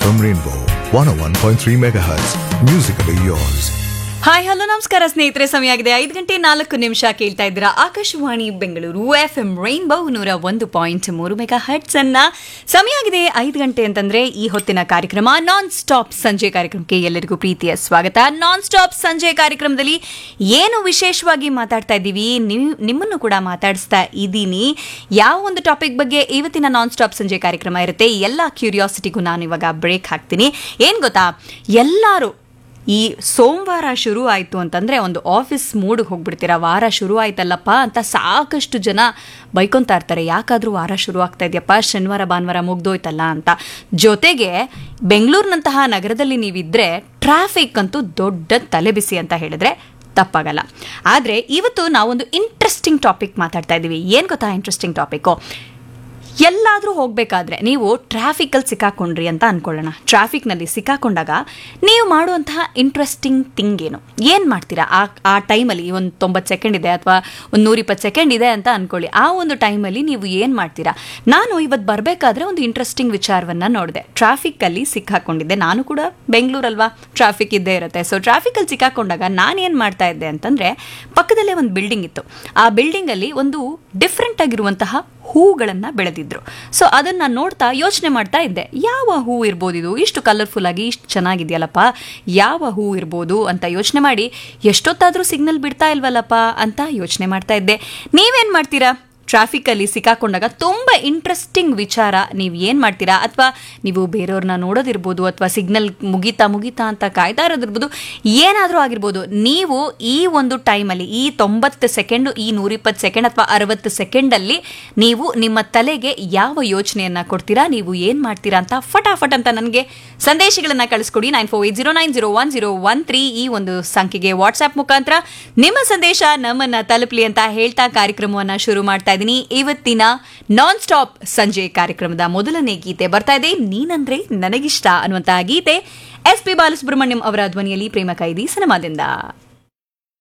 FM Rainbow 101.3 MHz. Musically yours. Hi hello ನಮಸ್ಕಾರ ಸ್ನೇಹಿತರೆ ಸಮಯ ಆಗಿದೆ ಐದು ಗಂಟೆ ನಾಲ್ಕು ನಿಮಿಷ ಕೇಳ್ತಾ ಇದ್ದೀರಾ Akashvani Bengaluru F M rainbow ನೂರ ಒಂದು ಪಾಯಿಂಟ್ ಮೂರು ಮೆಗಾ ಹರ್ಟ್ಸ್ ಅನ್ನ ಸಮಯ ಆಗಿದೆ ಐದು ಗಂಟೆ ಅಂತಂದ್ರೆ ಈ ಹೊತ್ತಿನ ಕಾರ್ಯಕ್ರಮ ನಾನ್ ಸ್ಟಾಪ್ ಸಂಜೆ ಕಾರ್ಯಕ್ರಮಕ್ಕೆ ಎಲ್ಲರಿಗೂ ಪ್ರೀತಿಯ ಸ್ವಾಗತ ನಾನ್ ಸ್ಟಾಪ್ ಸಂಜೆ ಕಾರ್ಯಕ್ರಮದಲ್ಲಿ ಏನು ವಿಶೇಷವಾಗಿ ಮಾತಾಡ್ತಾ ಇದ್ದೀವಿ ನೀವು ನಿಮ್ಮನ್ನು ಕೂಡ ಮಾತಾಡಿಸ್ತಾ ಇದ್ದೀನಿ ಯಾವ ಒಂದು ಟಾಪಿಕ್ ಬಗ್ಗೆ ಇವತ್ತಿನ ನಾನ್ ಸ್ಟಾಪ್ ಸಂಜೆ ಕಾರ್ಯಕ್ರಮ ಇರುತ್ತೆ ಎಲ್ಲ ಕ್ಯೂರಿಯಾಸಿಟಿಗೂ ನಾನು ಇವಾಗ ಬ್ರೇಕ್ ಹಾಕ್ತೀನಿ ಏನ್ ಗೊತ್ತಾ ಎಲ್ಲರೂ ಈ ಸೋಮವಾರ ಶುರು ಆಯಿತು ಅಂತಂದರೆ ಒಂದು ಆಫೀಸ್ ಮೂಡಿಗೆ ಹೋಗ್ಬಿಡ್ತೀರಾ ವಾರ ಶುರು ಆಯ್ತಲ್ಲಪ್ಪ ಅಂತ ಸಾಕಷ್ಟು ಜನ ಬೈಕೊಂತಾ ಇರ್ತಾರೆ ಯಾಕಾದರೂ ವಾರ ಶುರು ಆಗ್ತಾ ಇದೆಯಪ್ಪ ಶನಿವಾರ ಭಾನುವಾರ ಮುಗ್ದೋಯ್ತಲ್ಲ ಅಂತ ಜೊತೆಗೆ ಬೆಂಗಳೂರಿನಂತಹ ನಗರದಲ್ಲಿ ನೀವಿದ್ರೆ ಟ್ರಾಫಿಕ್ ಅಂತೂ ದೊಡ್ಡ ತಲೆಬಿಸಿ ಅಂತ ಹೇಳಿದ್ರೆ ತಪ್ಪಾಗಲ್ಲ ಆದರೆ ಇವತ್ತು ನಾವೊಂದು ಇಂಟ್ರೆಸ್ಟಿಂಗ್ ಟಾಪಿಕ್ ಮಾತಾಡ್ತಾ ಇದ್ದೀವಿ ಏನು ಗೊತ್ತಾ ಇಂಟ್ರೆಸ್ಟಿಂಗ್ ಟಾಪಿಕ್ಕು ಎಲ್ಲಾದರೂ ಹೋಗಬೇಕಾದ್ರೆ ನೀವು ಟ್ರಾಫಿಕಲ್ಲಿ ಸಿಕ್ಕಾಕೊಂಡ್ರಿ ಅಂತ ಅನ್ಕೊಳ್ಳೋಣ ಟ್ರಾಫಿಕ್ನಲ್ಲಿ ಸಿಕ್ಕಾಕೊಂಡಾಗ ನೀವು ಮಾಡುವಂತಹ ಇಂಟ್ರೆಸ್ಟಿಂಗ್ ಥಿಂಗ್ ಏನು ಏನು ಮಾಡ್ತೀರಾ ಆ ಆ ಟೈಮಲ್ಲಿ ಒಂದು ತೊಂಬತ್ತು ಸೆಕೆಂಡ್ ಇದೆ ಅಥವಾ ಒಂದು ನೂರಿಪ್ಪತ್ತು ಸೆಕೆಂಡ್ ಇದೆ ಅಂತ ಅನ್ಕೊಳ್ಳಿ ಆ ಒಂದು ಟೈಮಲ್ಲಿ ನೀವು ಏನು ಮಾಡ್ತೀರಾ ನಾನು ಇವತ್ತು ಬರಬೇಕಾದ್ರೆ ಒಂದು ಇಂಟ್ರೆಸ್ಟಿಂಗ್ ವಿಚಾರವನ್ನು ನೋಡಿದೆ ಟ್ರಾಫಿಕ್ಕಲ್ಲಿ ಸಿಕ್ಕಾಕೊಂಡಿದ್ದೆ ನಾನು ಕೂಡ ಬೆಂಗಳೂರಲ್ವಾ ಟ್ರಾಫಿಕ್ ಇದ್ದೇ ಇರುತ್ತೆ ಸೊ ಟ್ರಾಫಿಕಲ್ಲಿ ಸಿಕ್ಕಾಕೊಂಡಾಗ ನಾನು ಏನು ಮಾಡ್ತಾ ಇದ್ದೆ ಅಂತಂದರೆ ಪಕ್ಕದಲ್ಲೇ ಒಂದು ಬಿಲ್ಡಿಂಗ್ ಇತ್ತು ಆ ಬಿಲ್ಡಿಂಗಲ್ಲಿ ಒಂದು ಡಿಫ್ರೆಂಟ್ ಆಗಿರುವಂತಹ ಹೂಗಳನ್ನು ಬೆಳೆದಿದ್ರು ಸೊ ಅದನ್ನ ನೋಡ್ತಾ ಯೋಚನೆ ಮಾಡ್ತಾ ಇದ್ದೆ ಯಾವ ಹೂ ಇರ್ಬೋದು ಇದು ಇಷ್ಟು ಕಲರ್ಫುಲ್ ಆಗಿ ಇಷ್ಟು ಚೆನ್ನಾಗಿದೆಯಲ್ಲಪ್ಪ ಯಾವ ಹೂ ಇರ್ಬೋದು ಅಂತ ಯೋಚನೆ ಮಾಡಿ ಎಷ್ಟೊತ್ತಾದರೂ ಸಿಗ್ನಲ್ ಬಿಡ್ತಾ ಇಲ್ವಲ್ಲಪ್ಪ ಅಂತ ಯೋಚನೆ ಮಾಡ್ತಾ ಇದ್ದೆ ನೀವೇನು ಮಾಡ್ತೀರಾ ಟ್ರಾಫಿಕಲ್ಲಿ ಸಿಕ್ಕಾಕೊಂಡಾಗ ತುಂಬ ಇಂಟ್ರೆಸ್ಟಿಂಗ್ ವಿಚಾರ ನೀವು ಏನು ಮಾಡ್ತೀರಾ ಅಥವಾ ನೀವು ಬೇರೆಯವ್ರನ್ನ ನೋಡೋದಿರ್ಬೋದು ಅಥವಾ ಸಿಗ್ನಲ್ ಮುಗೀತಾ ಮುಗೀತಾ ಅಂತ ಕಾಯ್ತಾ ಇರೋದಿರ್ಬೋದು ಏನಾದರೂ ಆಗಿರ್ಬೋದು ನೀವು ಈ ಒಂದು ಟೈಮಲ್ಲಿ ಈ ತೊಂಬತ್ತು ಸೆಕೆಂಡು ಈ ನೂರಿಪ್ಪತ್ತು ಸೆಕೆಂಡ್ ಅಥವಾ ಅರವತ್ತು ಸೆಕೆಂಡಲ್ಲಿ ನೀವು ನಿಮ್ಮ ತಲೆಗೆ ಯಾವ ಯೋಚನೆಯನ್ನು ಕೊಡ್ತೀರಾ ನೀವು ಏನು ಮಾಡ್ತೀರಾ ಅಂತ ಫಟಾಫಟ್ ಅಂತ ನನಗೆ ಸಂದೇಶಗಳನ್ನು ಕಳಿಸ್ಕೊಡಿ nine four eight zero nine zero one zero one three ಈ ಒಂದು ಸಂಖ್ಯೆಗೆ ವಾಟ್ಸ್ಆ್ಯಪ್ ಮುಖಾಂತರ ನಿಮ್ಮ ಸಂದೇಶ ನಮ್ಮನ್ನ ತಲುಪಲಿ ಅಂತ ಹೇಳ್ತಾ ಕಾರ್ಯಕ್ರಮವನ್ನು ಶುರು ಮಾಡ್ತಾ ಇದ್ದೀನಿ ಇವತ್ತಿನ ನಾನ್ ಸ್ಟಾಪ್ ಸಂಜೆ ಕಾರ್ಯಕ್ರಮದ ಮೊದಲನೇ ಗೀತೆ ಬರ್ತಾ ಇದೆ ನೀನಂದ್ರೆ ನನಗಿಷ್ಟ ಅನ್ನುವಂತಹ ಗೀತೆ ಎಸ್ ಪಿ ಬಾಲಸುಬ್ರಹ್ಮಣ್ಯಂ ಅವರ ಧ್ವನಿಯಲ್ಲಿ ಪ್ರೇಮ ಕೈದಿ ಸಿನಿಮಾದಿಂದ